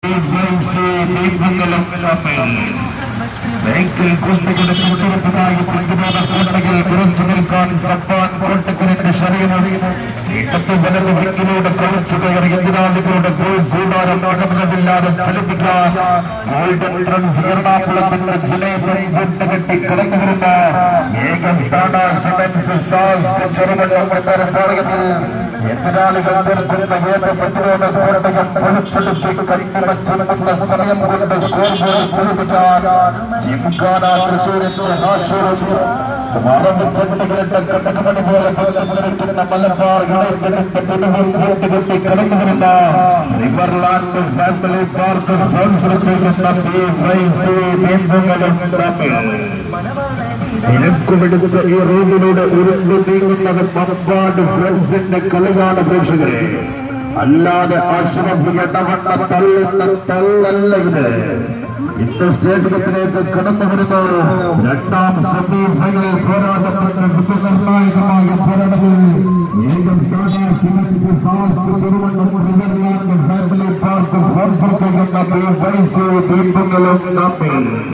ദീപങ്ങളും ബാങ്കിൽ കോട്ടകളുടെ തൊട്ടുറപ്പുമായി പ്രതിരോധ കോട്ടകൾ കുറച്ചു നിൽക്കാൻ സബ്ബാൻ കോട്ടക്കുരന്റെ ശരീരം ഇടത്ത് വലത് വിക്കിലൂടെ കുറച്ചു കയറി എതിരാളികളുടെ ഗോൾ കൂടാരം ഇടപെടലില്ലാതെ ചലിപ്പിക്കാൻ ഗോൾഡൻ ട്രൻസ് എറണാകുളത്തിന്റെ ജുനൈദും കൂട്ടുകെട്ടി കടന്നു വരുന്ന ഏകം ടാഡ സിമൻസ് സാസ് ചെറുവണ്ണം എന്നൊരു പാളയത്തിൽ എതിരാളികൾ തീർക്കുന്ന ഏത് പ്രതിരോധ കോട്ടകം പൊളിച്ചെടുത്ത് കരിഞ്ഞുവച്ചുന്ന സമയം കൊണ്ട് സ്കോർ ബോർഡ് ചലിപ്പിക്കാൻ ജിംഖാന തൃശൂരിന്റെ ഹാഷൂറും മറന്നുചെണ്ടുകളുടെ കടകമണി പോലെ പകർന്നിരിക്കുന്ന മലബാർ യുണൈറ്റഡിന്റെ പിന്നുകൾ കൂട്ടുകെട്ടി കടന്നു വരുന്ന റിവർലാൻഡ് ഫാമിലി പാർക്ക് സ്പോൺസർ ചെയ്യുന്ന പി വൈ സി ബിന്ദുങ്ങളും തമ്മിൽ തിരക്കുപിടിച്ച ഈ റോഡിലൂടെ ഉരുണ്ടു നീങ്ങുന്നത് പമ്പാട് ഫ്രണ്ട്സിന്റെ കളിയാണ് പ്രേക്ഷകരെ അല്ലാതെ അഷ്റഫ് ഇടവണ്ണ തള്ളുന്ന തള്ളല്ല ഇത് ഇന്ന് സ്റ്റേഡിയത്തിലേക്ക് കടന്നു വരുന്ന രണ്ടാം സെമി ഫൈനൽ പോരാട്ടത്തിന്റെ നിർണായകമായ പോരാട്ടത്തിൽ ഏകം ടാറ്റാ സിമന്റ് സാസ് ചെറുവണ്ണം റിവർലാൻഡ് ഫാമിലി പാർക്ക് സ്പോൺസർ ചെയ്യുന്ന ബി വൈസ് ദീപങ്ങളും തമ്മിൽ